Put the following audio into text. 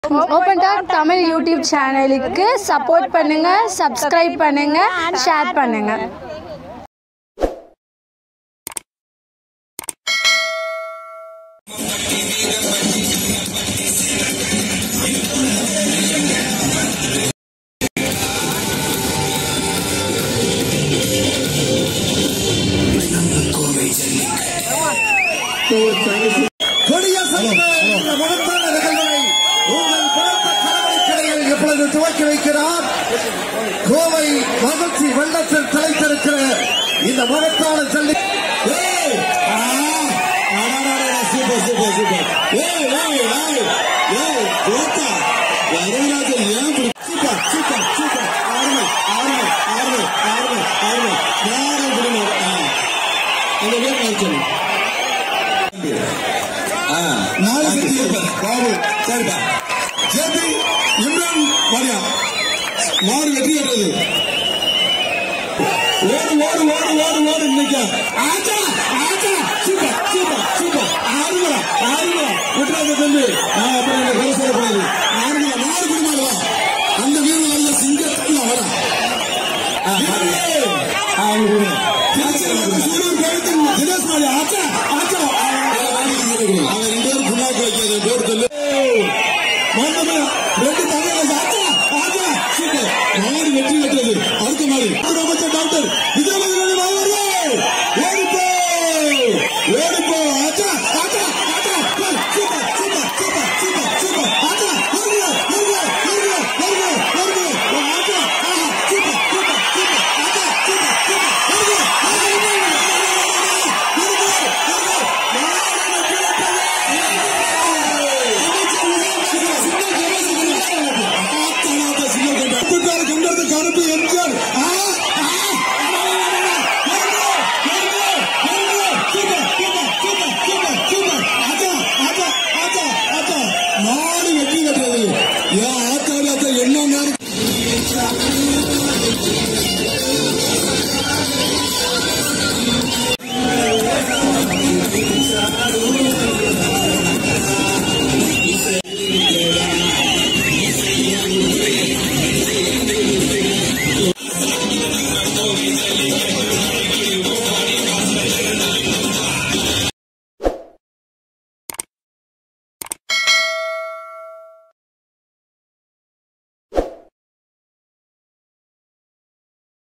open talk Tamil YouTube சேனலுக்கு support பண்ணுங்க subscribe பண்ணுங்க ஷேர் பண்ணுங்க கொடிய சங்க இந்த மகத்தான நிகழ்வுகளை உங்கள் பலத்த கரவழிக்கடையில் எப்பொழுது துவக்கி வைக்கிறார் கோவை மகிழ்ச்சி வெள்ளத்தில் தலைத்திருக்கிற இந்த மகத்தான ஜல்லி ஏய், ஆ, அடாடாடா, சூப்பர் சூப்பர் சூப்பர் ஏய் ஏய் ஏய் ஏய் ஜோக்கா வரதராஜன் ஏன் இப்படி சூப்பர் சூப்பர் சூப்பர் ஆறுமை ஆறுமை ஆறுமை ஆறுமை ஆறுமை யாரும் விடுங்க அந்த பேர் நான் சொல்லு நாலு செஞ்சு பாபு சரிப்பா ஜேபி இம்ரான் வாரியா மாடு வெற்றி பெற்றது ஓடு ஓடு ஓடு ஓடு ஓடு இன்னைக்கு ஆச்சா ஆச்சா சூப்பர் சூப்பர் சூப்பர் ஆறுங்களா ஆறுங்களா விட்டுறாத தம்பி நான் அப்புறம் என்ன குறை சொல்லக்கூடாது ஆறுங்களா நாலு குடும்பம் வா அந்த வீரர் நல்ல சிங்கத்துல வர தினேஷ் மாடி ஆச்சா ஆச்சா அவன் ரெண்டு பேரும் புண்ணாக்கு வைக்கிறது பேர் சொல்லு மாட்டமே ரெண்டு தகவல் ஆச்சா ஆச்சா சூப்பர் மாடு வெற்றி பெற்றது அடுத்த மாடு அமைச்சர் டாக்டர் விஜயலட்சுமி மாவட்டம் ஓடிப்போ ஓடிப்போ ஆச்சா